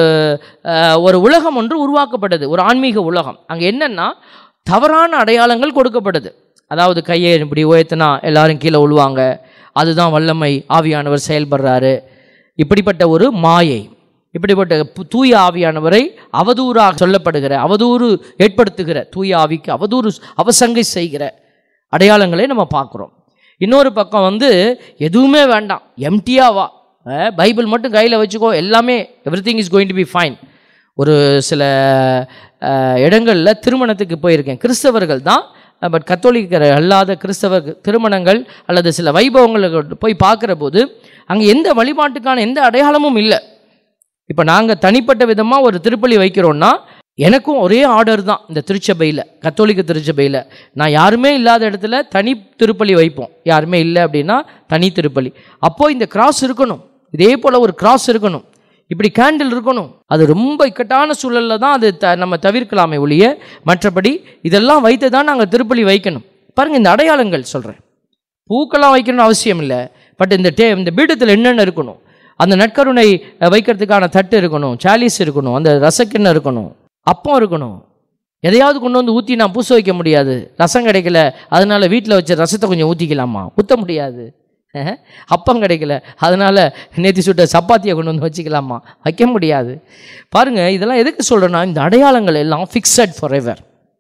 அஹ், ஒரு உலகம் ஒன்று உருவாக்கப்பட்டது ஒரு ஆன்மீக உலகம் அங்கே என்னன்னா தவறான அடையாளங்கள் கொடுக்கப்படுது அதாவது கையை இப்படி உயர்த்தினா எல்லாரும் கீழே விழுவாங்க அதுதான் வல்லமை ஆவியானவர் செயல்படுறாரு இப்படிப்பட்ட ஒரு மாயை இப்படிப்பட்ட பு- தூய ஆவியானவரை அவதூறாக சொல்லப்படுகிற அவதூறு ஏற்படுத்துகிற தூய ஆவிக்கு அவதூறு அவசங்கை செய்கிற அடையாளங்களை நம்ம பார்க்குறோம் இன்னொரு பக்கம் வந்து எதுவுமே வேண்டாம் எம்டியா வா அஹ், பைபிள் மட்டும் கையில் வச்சுக்கோ எல்லாமே everything is going to be fine ஒரு சில அஹ், இடங்கள்ல திருமணத்துக்கு போயிருக்கேன் கிறிஸ்தவர்கள் தான் பட் கத்தோலிக்கர் அல்லாத கிறிஸ்தவ திருமணங்கள் அல்லது சில வைபவங்களுக்கு போய் பார்க்குற போது அங்கே எந்த வழிபாட்டுக்கான எந்த அடையாளமும் இல்லை இப்போ நாங்கள் தனிப்பட்ட விதமாக ஒரு திருப்பலி வைக்கிறோன்னா எனக்கும் ஒரே ஆர்டர் தான் இந்த திருச்சபையில் கத்தோலிக்க திருச்சபையில் நான் யாருமே இல்லாத இடத்துல தனி திருப்பலி வைப்போம் யாருமே இல்லை அப்படின்னா தனி திருப்பலி அப்போ இந்த கிராஸ் இருக்கணும் இதே போல் ஒரு கிராஸ் இருக்கணும் இப்படி கேண்டில் இருக்கணும் அது ரொம்ப இக்கட்டான சூழலில் தான் அது த நம்ம தவிர்க்கலாமே ஒழிய மற்றபடி இதெல்லாம் வைத்து தான் நாங்கள் திருப்பலி வைக்கணும் பாருங்கள் இந்த அடையாளங்கள் சொல்கிறேன் பூக்கெல்லாம் வைக்கணும்னு அவசியம் இல்லை பட் இந்த டே இந்த பீடத்தில் என்னென்ன இருக்கணும் அந்த நற்கருணை அஹ், வைக்கிறதுக்கான தட்டு இருக்கணும் சாலிஸ் இருக்கணும் அந்த ரசக்கிண்ணம் இருக்கணும் அப்பம் இருக்கணும் எதையாவது கொண்டு வந்து ஊற்றி நான் பூச வைக்க முடியாது ரசம் கிடைக்கல அதனால வீட்டில் வச்ச ரசத்தை கொஞ்சம் ஊற்றிக்கலாமா ஊற்ற முடியாது அஹ், அப்பம் கிடைக்கல அதனால நேத்தி சுட்ட சப்பாத்தியை கொண்டு வந்து வச்சுக்கலாமா வைக்க முடியாது பாருங்க இதெல்லாம் எதுக்கு சொல்கிறேன்னா இந்த அடையாளங்கள் எல்லாம் ஃபிக்ஸட் ஃபார் எவர்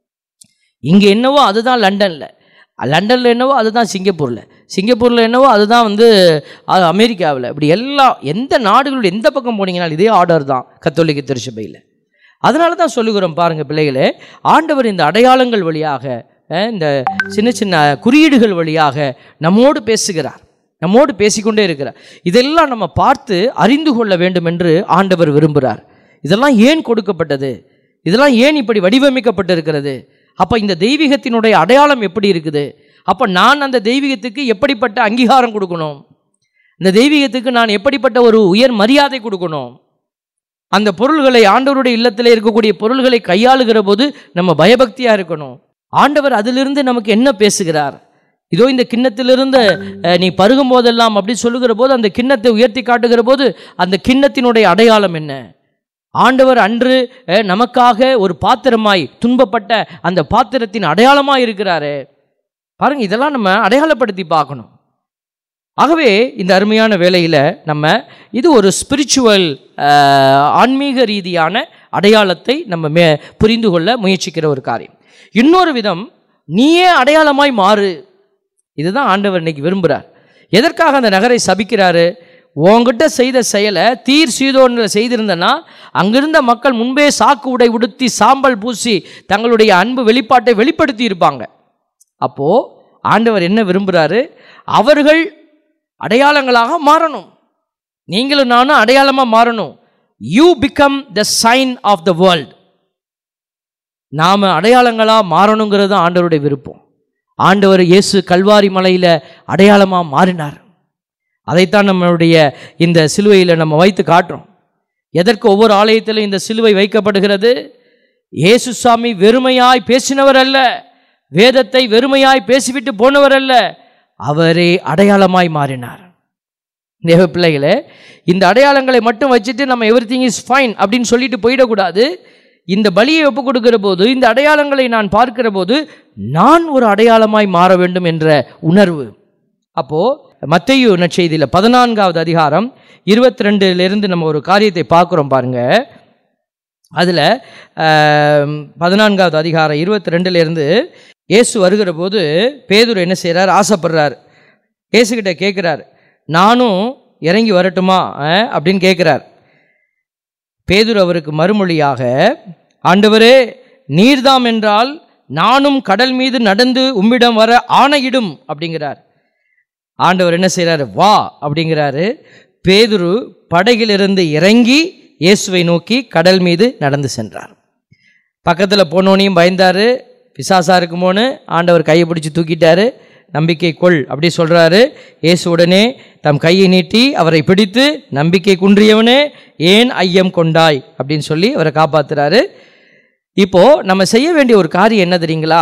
இங்கே என்னவோ அதுதான் லண்டனில் லண்டனில் என்னவோ அதுதான் சிங்கப்பூரில் சிங்கப்பூரில் என்னவோ அதுதான் வந்து அஹ், அமெரிக்காவில் இப்படி எல்லா எந்த நாடுகளோட எந்த பக்கம் போனீங்கனாலும் இதே ஆர்டர் தான் கத்தோலிக்க திருச்சபையில் அதனால தான் சொல்லுகிறோம் பாருங்கள் பிள்ளைகளே ஆண்டவர் இந்த அடையாளங்கள் வழியாக அஹ், இந்த சின்ன சின்ன குறியீடுகள் வழியாக நம்மோடு பேசுகிறார் நம்மோடு பேசிக்கொண்டே இருக்கிறார் இதெல்லாம் நம்ம பார்த்து அறிந்து கொள்ள வேண்டும் என்று ஆண்டவர் விரும்புகிறார் இதெல்லாம் ஏன் கொடுக்கப்பட்டது இதெல்லாம் ஏன் இப்படி வடிவமைக்கப்பட்டிருக்கிறது அப்போ இந்த தெய்வீகத்தினுடைய அடையாளம் எப்படி இருக்குது அப்போ நான் அந்த தெய்வீகத்துக்கு எப்படிப்பட்ட அங்கீகாரம் கொடுக்கணும் இந்த தெய்வீகத்துக்கு நான் எப்படிப்பட்ட ஒரு உயர் மரியாதை கொடுக்கணும் அந்த பொருள்களை ஆண்டவருடைய இல்லத்தில் இருக்கக்கூடிய பொருள்களை கையாளுகிற போது நம்ம பயபக்தியாக இருக்கணும் ஆண்டவர் அதிலிருந்து நமக்கு என்ன பேசுகிறார் இதோ இந்த கிண்ணத்திலிருந்து அஹ், நீ பருகும் போதெல்லாம் அப்படி சொல்லுகிற போது அந்த கிண்ணத்தை உயர்த்தி காட்டுகிற போது அந்த கிண்ணத்தினுடைய அடையாளம் என்ன ஆண்டவர் அன்று அஹ், நமக்காக ஒரு பாத்திரமாய் துன்பப்பட்ட அந்த பாத்திரத்தின் அடையாளமாய் இருக்கிறாரு பாருங்க இதெல்லாம் நம்ம அடையாளப்படுத்தி பார்க்கணும் ஆகவே இந்த அருமையான வேளையில் நம்ம இது ஒரு ஸ்பிரிச்சுவல் ஆன்மீக ரீதியான அடையாளத்தை நம்ம மே புரிந்து கொள்ள முயற்சிக்கிற ஒரு காரியம் இன்னொரு விதம் நீயே அடையாளமாய் மாறு இதுதான் ஆண்டவர் இன்னைக்கு விரும்புகிறார் எதற்காக அந்த நகரை சபிக்கிறாரு உன்கிட்ட செய்த செயலை தீர் சீதோனில் செய்திருந்தனா அங்கிருந்த மக்கள் முன்பே சாக்கு உடை உடுத்தி சாம்பல் பூசி தங்களுடைய அன்பு வெளிப்பாட்டை வெளிப்படுத்தி இருப்பாங்க அப்போ ஆண்டவர் என்ன விரும்புகிறாரு அவர்கள் அடையாளங்களாக மாறணும் நீங்களும் நானும் அடையாளமாக மாறணும் you become the sign of the world நாம் அடையாளங்களாக மாறணுங்கிறது தான் ஆண்டவருடைய விருப்பம் ஆண்டவர் இயேசு கல்வாரி மலையில் அடையாளமாக மாறினார் அதைத்தான் நம்மளுடைய இந்த சிலுவையில் நம்ம வைத்து காட்டுறோம் எதற்கு ஒவ்வொரு ஆலயத்திலும் இந்த சிலுவை வைக்கப்படுகிறது இயேசு சாமி வெறுமையாய் பேசினவர் அல்ல வேதத்தை வெறுமையாய் பேசிவிட்டு போனவர் அல்ல அவரே அடையாளமாய் மாறினார் தேவ பிள்ளைகளே இந்த அடையாளங்களை மட்டும் வச்சுட்டு நம்ம எவ்ரி திங் இஸ் ஃபைன் அப்படின்னு சொல்லிட்டு போயிடக்கூடாது இந்த பலியை ஒப்பு கொடுக்கிற போது இந்த அடையாளங்களை நான் பார்க்கிற போது நான் ஒரு அடையாளமாய் மாற வேண்டும் என்ற உணர்வு அப்போ மத்தையு நற்செய்தியில் பதினான்காவது அதிகாரம் இருபத்தி ரெண்டுலேருந்து நம்ம ஒரு காரியத்தை பார்க்குறோம் பாருங்க அதில் பதினான்காவது அதிகாரம் இருபத்தி ரெண்டுலேருந்து இயேசு வருகிற போது பேதுரு என்ன செய்கிறார் ஆசைப்படுறார் இயேசுகிட்ட கேட்குறார் நானும் இறங்கி வரட்டுமா அஹ், அப்படின்னு கேட்குறார் பேதுரு அவருக்கு மறுமொழியாக ஆண்டவரே நீர்தாம் என்றால் நானும் கடல் மீது நடந்து உம்மிடம் வர ஆணையிடும் அப்படிங்கிறார் ஆண்டவர் என்ன செய்கிறாரு வா அப்படிங்கிறாரு பேதுரு படகிலிருந்து இறங்கி இயேசுவை நோக்கி கடல் மீது நடந்து சென்றார் பக்கத்தில் போனோனையும் பயந்தாரு பிசாசா இருக்குமோன்னு ஆண்டவர் கையை பிடிச்சி தூக்கிட்டாரு நம்பிக்கை கொள் அப்படி சொல்றாரு இயேசு உடனே தம் கையை நீட்டி அவரை பிடித்து நம்பிக்கை குன்றியவனே ஏன் ஐயம் கொண்டாய் அப்படின்னு சொல்லி அவரை காப்பாத்துறாரு இப்போ நம்ம செய்ய வேண்டிய ஒரு காரியம் என்ன தெரியுங்களா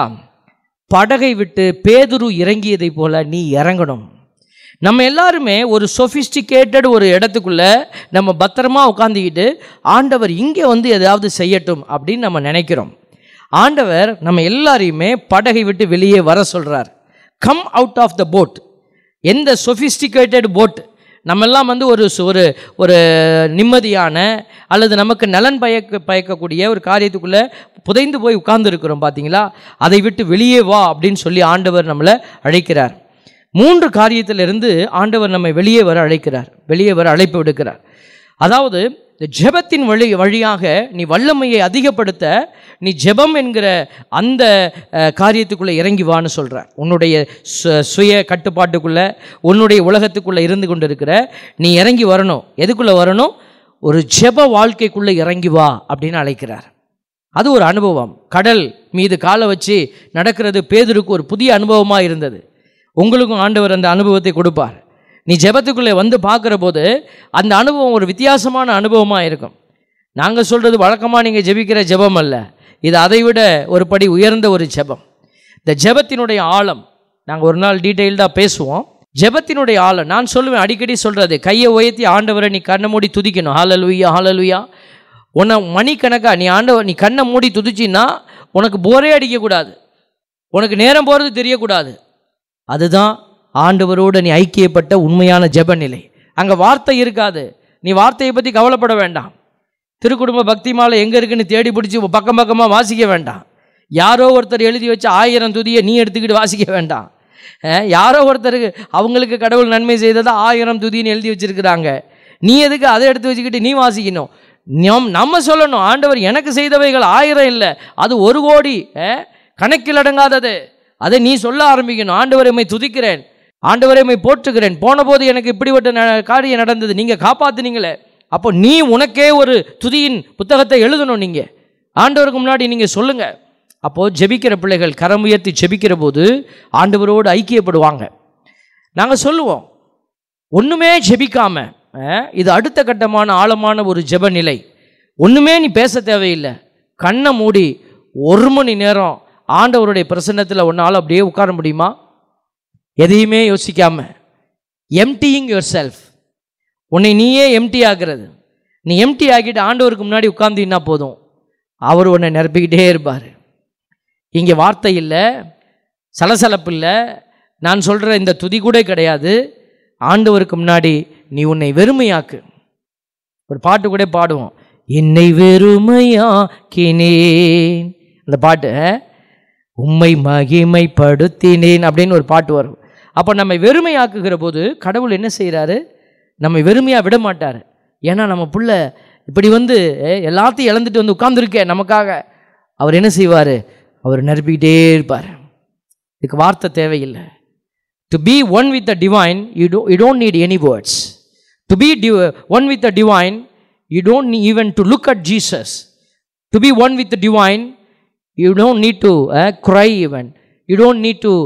படகை விட்டு பேதுரு இறங்கியதை போல நீ இறங்கணும் நம்ம எல்லாருமே ஒரு சொஃபிஸ்டிகேட்டட் ஒரு இடத்துக்குள்ள நம்ம பத்திரமா உட்காந்துக்கிட்டு ஆண்டவர் இங்கே வந்து எதாவது செய்யட்டும் அப்படின்னு நம்ம நினைக்கிறோம் ஆண்டவர் நம்ம எல்லாரையுமே படகை விட்டு வெளியே வர சொல்றார் come out of the boat எந்த சொஃபிஸ்டிகேட்டட் போட் நம்ம எல்லாம் வந்து ஒரு சு- ஒரு ஒரு நிம்மதியான அல்லது நமக்கு நலன் பயக்க பயக்கக்கூடிய ஒரு காரியத்துக்குள்ளே புதைந்து போய் உட்கார்ந்துருக்கிறோம் பார்த்தீங்களா அதை விட்டு வெளியே வா அப்படின்னு சொல்லி ஆண்டவர் நம்மளை அழைக்கிறார் மூன்று காரியத்திலிருந்து ஆண்டவர் நம்மை வெளியே வர அழைக்கிறார் வெளியே வர அழைப்பு விடுக்கிறார் அதாவது இந்த ஜெபத்தின் வழி வழியாக நீ வல்லமையை அதிகப்படுத்த நீ ஜெபம் என்கிற அந்த அஹ், காரியத்துக்குள்ளே இறங்கி வான்னு சொல்கிறார் உன்னுடைய சு- சுய கட்டுப்பாட்டுக்குள்ளே உன்னுடைய உலகத்துக்குள்ளே இருந்து கொண்டு இருக்கிற நீ இறங்கி வரணும் எதுக்குள்ளே வரணும் ஒரு ஜெப வாழ்க்கைக்குள்ளே இறங்கி வா அப்படின்னு அழைக்கிறார் அது ஒரு அனுபவம் கடல் மீது காலை வச்சு நடக்கிறது பேதுருக்கு ஒரு புதிய அனுபவமாக இருந்தது உங்களுக்கும் ஆண்டவர் அந்த அனுபவத்தை கொடுப்பார் நீ ஜெபத்துக்குள்ளே வந்து பார்க்குற போது அந்த அனுபவம் ஒரு வித்தியாசமான அனுபவமாக இருக்கும் நாங்கள் சொல்கிறது வழக்கமாக நீங்கள் ஜெபிக்கிற ஜெபம் அல்ல இது அதைவிட ஒரு படி உயர்ந்த ஒரு ஜெபம் இந்த ஜெபத்தினுடைய ஆழம் நாங்கள் ஒரு நாள் டீட்டெயில்டாக பேசுவோம் ஜெபத்தினுடைய ஆழம் நான் சொல்லுவேன் அடிக்கடி சொல்கிறது கையை உயர்த்தி ஆண்டவரை நீ கண்ணை மூடி துதிக்கணும் ஹாலலுயா ஹாலலுயா உன்னை மணிக்கணக்கா நீ ஆண்டவர் நீ கண்ணை மூடி துதிச்சின்னா உனக்கு போரே அடிக்கக்கூடாது உனக்கு நேரம் போகிறது தெரியக்கூடாது அதுதான் ஆண்டவரோடு நீ ஐக்கியப்பட்ட உண்மையான ஜெப நிலை அங்கே வார்த்தை இருக்காது நீ வார்த்தையை பற்றி கவலைப்பட வேண்டாம் திருக்குடும்ப பக்தி மாலை எங்கே இருக்குன்னு தேடி பிடிச்சி பக்கம் பக்கமாக வாசிக்க வேண்டாம் யாரோ ஒருத்தர் எழுதி வச்ச ஆயிரம் துதியை நீ எடுத்துக்கிட்டு வாசிக்க வேண்டாம் அஹ், யாரோ ஒருத்தருக்கு அவங்களுக்கு கடவுள் நன்மை செய்ததா ஆயிரம் துதின்னு எழுதி வச்சிருக்கிறாங்க நீ எதுக்கு அதை எடுத்து வச்சுக்கிட்டு நீ வாசிக்கணும் நம் நம்ம சொல்லணும் ஆண்டவர் எனக்கு செய்தவைகள் ஆயிரம் இல்லை அது ஒரு கோடி அஹ், கணக்கில் அடங்காதது அதை நீ சொல்ல ஆரம்பிக்கணும் ஆண்டவரை உம்மை துதிக்கிறேன் ஆண்டவரை உம்மை போற்றுகிறேன் போன போது எனக்கு இப்படிப்பட்ட ந- காரியம் நடந்தது நீங்கள் காப்பாத்துனீங்களே அப்போ நீ உனக்கே ஒரு துதியின் புத்தகத்தை எழுதணும் நீங்கள் ஆண்டவருக்கு முன்னாடி நீங்கள் சொல்லுங்க அப்போது ஜெபிக்கிற பிள்ளைகள் கரம் உயர்த்தி ஜெபிக்கிற போது ஆண்டவரோடு ஐக்கியப்படுவாங்க நாங்கள் சொல்லுவோம் ஒன்றுமே ஜெபிக்காம அஹ், இது அடுத்த கட்டமான ஆழமான ஒரு ஜெப நிலை ஒன்றுமே நீ பேச தேவையில்லை கண்ணை மூடி ஒரு மணி நேரம் ஆண்டவருடைய பிரசன்னத்தில் ஒன்றால் அப்படியே உட்கார முடியுமா எதையுமே யோசிக்காம எம்டியிங் யுவர் செல்ஃப் உன்னை நீயே எம்டி ஆகிறது நீ எம்டி ஆக்கிட்டு ஆண்டவருக்கு முன்னாடி உட்கார்ந்தீங்கன்னா போதும் அவர் உன்னை நிரப்பிக்கிட்டே இருப்பார் இங்கே வார்த்தை இல்லை சலசலப்பு இல்லை நான் சொல்கிற இந்த துதி கூட கிடையாது ஆண்டவருக்கு முன்னாடி நீ உன்னை வெறுமையாக்கு ஒரு பாட்டு கூட பாடுவோம் என்னை வெறுமையாக்கினேன் அந்த பாட்டு அஹ், உம்மை மகிமைப்படுத்தினேன் அப்படின்னு ஒரு பாட்டு வரும் அப்போ நம்மை வெறுமையாக்குகிற போது கடவுள் என்ன செய்கிறாரு நம்மை வெறுமையாக விட மாட்டார் ஏன்னா நம்ம புள்ள இப்படி வந்து அஹ், எல்லாத்தையும் இழந்துட்டு வந்து உட்கார்ந்துருக்கே நமக்காக அவர் என்ன செய்வார் அவர் நிரப்பிக்கிட்டே இருப்பார் இதுக்கு வார்த்தை தேவையில்லை to be one with the divine you do you don't need any words to be the one with the divine you don't even to look at Jesus to be one with the divine you don't need to cry even you don't need to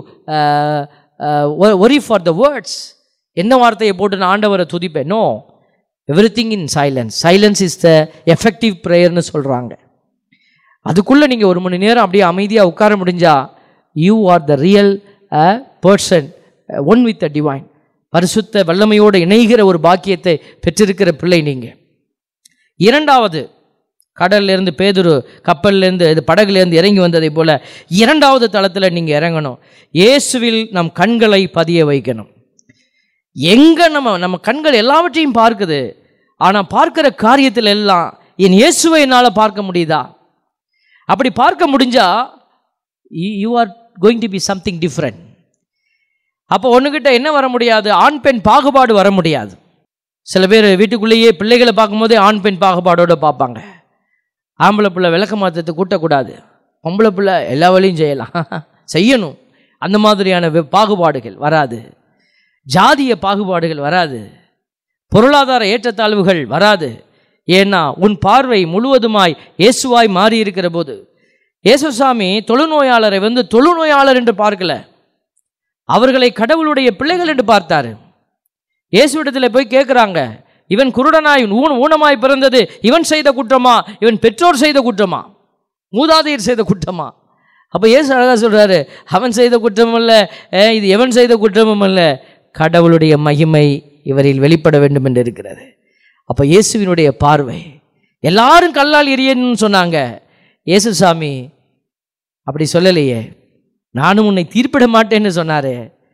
worry for the words என்ன வார்த்தையை போட்டு நான் ஆண்டவரை துதிப்பேன் no everything in silence silence is the effective ப்ரேயர்னு சொல்கிறாங்க அதுக்குள்ளே நீங்கள் ஒரு மணி நேரம் அப்படியே அமைதியாக உட்கார முடிஞ்சா you are the real person one with the divine பரிசுத்த வல்லமையோடு இணைகிற ஒரு பாக்கியத்தை பெற்றிருக்கிற பிள்ளை நீங்கள் இரண்டாவது கடல்ல இருந்து பேதுரு கப்பல்ல இருந்து இது படகுல இருந்து இறங்கி வந்ததை போல இரண்டாவது தளத்தில் நீங்கள் இறங்கணும் இயேசுவில் நம் கண்களை பதிய வைக்கணும் எங்கே நம்ம நம்ம கண்கள் எல்லாவற்றையும் பார்க்குது ஆனால் பார்க்கிற காரியத்தில் எல்லாம் என் இயேசுவை என்னால் பார்க்க முடியுதா அப்படி பார்க்க முடிஞ்சா you are going to be something different அப்போ ஒன்றுகிட்ட என்ன வர முடியாது ஆண் பெண் பாகுபாடு வர முடியாது சில பேர் வீட்டுக்குள்ளேயே பிள்ளைகளை பார்க்கும்போதே ஆண் பெண் பாகுபாடோட பார்ப்பாங்க ஆம்பளை பிள்ளை விளக்க மாற்றத்தை கூட்டக்கூடாது பொம்பளை பிள்ளை எல்லா வேலையும் செய்யலாம் செய்யணும் அந்த மாதிரியான வெ- பாகுபாடுகள் வராது ஜாதிய பாகுபாடுகள் வராது பொருளாதார ஏற்றத்தாழ்வுகள் வராது ஏன்னா உன் பார்வை முழுவதுமாய் இயேசுவாய் மாறி இருக்கிற போது இயேசுசாமி தொழுநோயாளரை வந்து தொழுநோயாளர் என்று பார்க்கல அவர்களை கடவுளுடைய பிள்ளைகள் என்று பார்த்தாரு இயேசுவிடத்தில் போய் கேட்குறாங்க இவன் குருடனாய் ஊன ஊனமாய் பிறந்தது இவன் செய்த குற்றமா இவன் பெற்றோர் செய்த குற்றமா மூதாதையர் செய்த குற்றமா அப்போ இயேசு அழகாக சொல்கிறாரு அவன் செய்த குற்றமும் இல்லை அஹ், இது எவன் செய்த குற்றமும் இல்லை கடவுளுடைய மகிமை இவரில் வெளிப்பட வேண்டும் என்று இருக்கிறது அப்போ இயேசுவினுடைய பார்வை எல்லாரும் கல்லால் எரியன்னு சொன்னாங்க இயேசு சாமி அப்படி சொல்லலையே நானும் உன்னை தீர்ப்பிட மாட்டேன்னு சொன்னாரு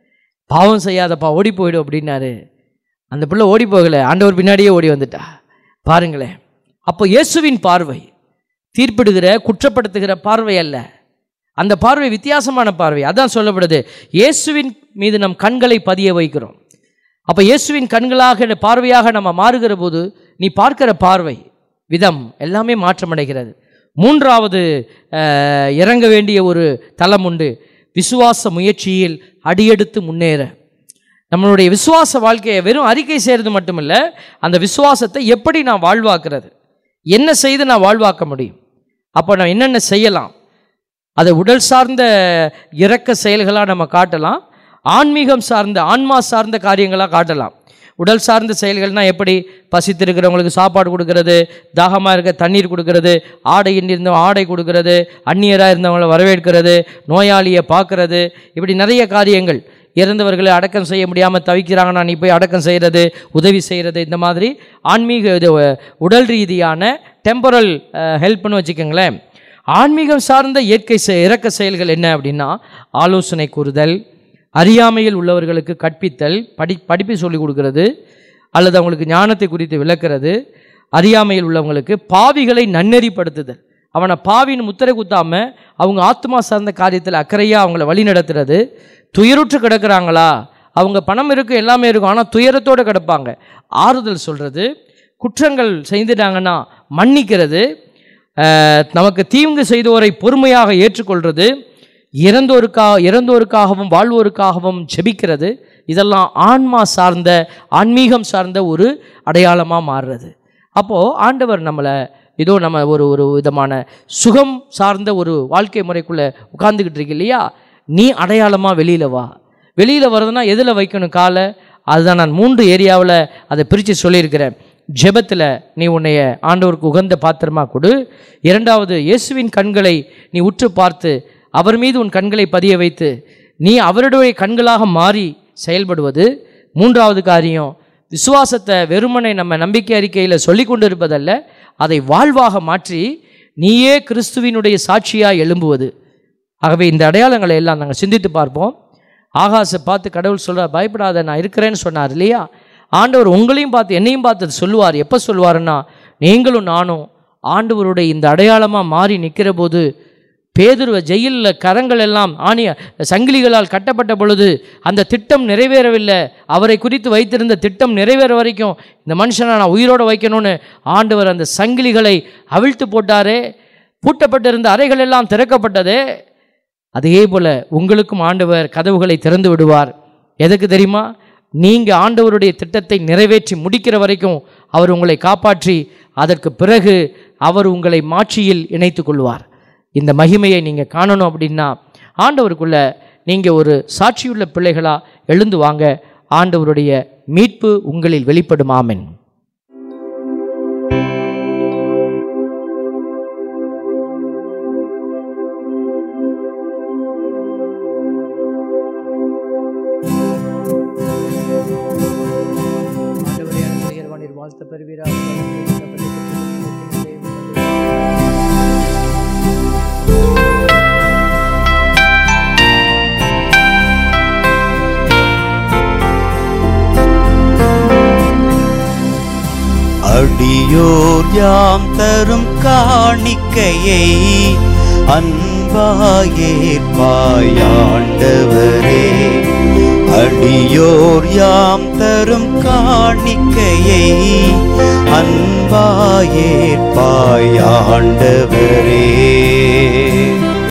பாவம் செய்யாதப்பா ஓடி போயிடு அப்படின்னாரு அந்த பிள்ளை ஓடி போகல ஆண்டவர் பின்னாடியே ஓடி வந்துட்டா பாருங்களேன் அப்போ இயேசுவின் பார்வை தீர்ப்பிடுகிற குற்றப்படுத்துகிற பார்வை அல்ல அந்த பார்வை வித்தியாசமான பார்வை அதான் சொல்லப்படுது இயேசுவின் மீது நம் கண்களை பதிய வைக்கிறோம் அப்போ இயேசுவின் கண்களாக பார்வையாக நம்ம மாறுகிற போது நீ பார்க்கிற பார்வை விதம் எல்லாமே மாற்றமடைகிறது மூன்றாவது அஹ், இறங்க வேண்டிய ஒரு தலம் உண்டு விசுவாச முயற்சியில் அடியெடுத்து முன்னேற நம்மளுடைய விசுவாச வாழ்க்கையை வெறும் அறிக்கை செய்கிறது மட்டுமில்ல அந்த விசுவாசத்தை எப்படி நான் வாழ்வாக்குறது என்ன செய்து நான் வாழ்வாக்க முடியும் அப்போ நான் என்னென்ன செய்யலாம் அதை உடல் சார்ந்த இறக்க செயல்களாக நம்ம காட்டலாம் ஆன்மீகம் சார்ந்த ஆன்மா சார்ந்த காரியங்களாக காட்டலாம் உடல் சார்ந்த செயல்கள்னால் எப்படி பசித்திருக்கிறவங்களுக்கு சாப்பாடு கொடுக்கறது தாகமாக இருக்க தண்ணீர் கொடுக்கறது ஆடை இருந்த ஆடை கொடுக்கறது அந்நியராக இருந்தவங்களை வரவேற்கிறது நோயாளியை பார்க்கறது இப்படி நிறைய காரியங்கள் இறந்தவர்களை அடக்கம் செய்ய முடியாமல் தவிக்கிறாங்கன்னா நீ போய் அடக்கம் செய்கிறது உதவி செய்கிறது இந்த மாதிரி ஆன்மீக இது அஹ், உடல் ரீதியான டெம்பரல் ஹெல்ப்னு வச்சுக்கோங்களேன் ஆன்மீகம் சார்ந்த இயற்கை செ- இறக்க செயல்கள் என்ன அப்படின்னா ஆலோசனை கூறுதல் அறியாமையில் உள்ளவர்களுக்கு கற்பித்தல் படி படிப்பு சொல்லிக் கொடுக்கறது அல்லது அவங்களுக்கு ஞானத்தை குறித்து விளக்குறது அறியாமையில் உள்ளவங்களுக்கு பாவிகளை நன்னெறிப்படுத்துதல் அவனை பாவின்னு முத்திரை குத்தாம அவங்க ஆத்மா சார்ந்த காரியத்தில் அக்கறையாக அவங்கள வழி நடத்துறது துயருற்று கிடக்குறாங்களா அவங்க பணம் இருக்கும் எல்லாமே இருக்கும் ஆனால் துயரத்தோடு கிடப்பாங்க ஆறுதல் சொல்கிறது குற்றங்கள் செய்துட்டாங்கன்னா மன்னிக்கிறது அஹ், நமக்கு தீங்கு செய்தோரை பொறுமையாக ஏற்றுக்கொள்வது இறந்தோருக்காக இறந்தோருக்காகவும் வாழ்வோருக்காகவும் ஜெபிக்கிறது இதெல்லாம் ஆன்மா சார்ந்த ஆன்மீகம் சார்ந்த ஒரு அடையாளமாக மாறுறது அப்போது ஆண்டவர் நம்மளை ஏதோ நம்ம ஒரு ஒரு விதமான சுகம் சார்ந்த ஒரு வாழ்க்கை முறைக்குள்ளே உட்கார்ந்துக்கிட்டு இருக்கு இல்லையா நீ அடையாளமாக வெளியில் வா வெளியில் வர்றதுனா எதில் வைக்கணும் காலை அதுதான் நான் மூன்று ஏரியாவில் அதை பிரித்து சொல்லியிருக்கிறேன் ஜெபத்தில் நீ உன்னைய ஆண்டவருக்கு உகந்த பாத்திரமா கொடு இரண்டாவது இயேசுவின் கண்களை நீ உற்று பார்த்து அவர் மீது உன் கண்களை பதிய வைத்து நீ அவருடைய கண்களாக மாறி செயல்படுவது மூன்றாவது காரியம் விசுவாசத்தை வெறுமனை நம்ம நம்பிக்கை அறிக்கையில் சொல்லி கொண்டு இருப்பதல்ல அதை வாழ்வாக மாற்றி நீயே கிறிஸ்துவினுடைய சாட்சியாக எழும்புவது ஆகவே இந்த அடையாளங்களை எல்லாம் நாங்கள் சிந்தித்து பார்ப்போம் ஆகாசை பார்த்து கடவுள் சொல்கிறார் பயப்படாத நான் இருக்கிறேன்னு சொன்னார் இல்லையா ஆண்டவர் உங்களையும் பார்த்து என்னையும் பார்த்து அது சொல்லுவார் எப்போ சொல்லுவாருன்னா நீங்களும் நானும் ஆண்டவருடைய இந்த அடையாளமாக மாறி நிற்கிற போது பேதுருவ ஜெயிலில் கரங்கள் எல்லாம் ஆணிய சங்கிலிகளால் கட்டப்பட்ட பொழுது அந்த திட்டம் நிறைவேறவில்லை அவரை குறித்து வைத்திருந்த திட்டம் நிறைவேற வரைக்கும் இந்த மனுஷனை நான் உயிரோடு வைக்கணும்னு ஆண்டவர் அந்த சங்கிலிகளை அவிழ்த்து போட்டாரே பூட்டப்பட்டிருந்த அறைகள் எல்லாம் திறக்கப்பட்டதே அதே போல உங்களுக்கும் ஆண்டவர் கதவுகளை திறந்து விடுவார் எதுக்கு தெரியுமா நீங்கள் ஆண்டவருடைய திட்டத்தை நிறைவேற்றி முடிக்கிற வரைக்கும் அவர் உங்களை காப்பாற்றி அதற்கு பிறகு அவர் உங்களை மாட்சியில் இணைத்துக் கொள்வார் இந்த மகிமையை நீங்கள் காணணும் அப்படின்னா ஆண்டவருக்குள்ள நீங்கள் ஒரு சாட்சியுள்ள பிள்ளைகளா எழுந்து வாங்க ஆண்டவருடைய மீட்பு உங்களில் வெளிப்படும் ஆமென் வாழ்த்த பெறுவீரா அடியோர் யாம் தரும் காணிக்கையை அன்பாயேற்பாயாண்டவரே அடியோர் யாம் தரும் காணிக்கையை அன்பாயேற்பாயாண்டவரே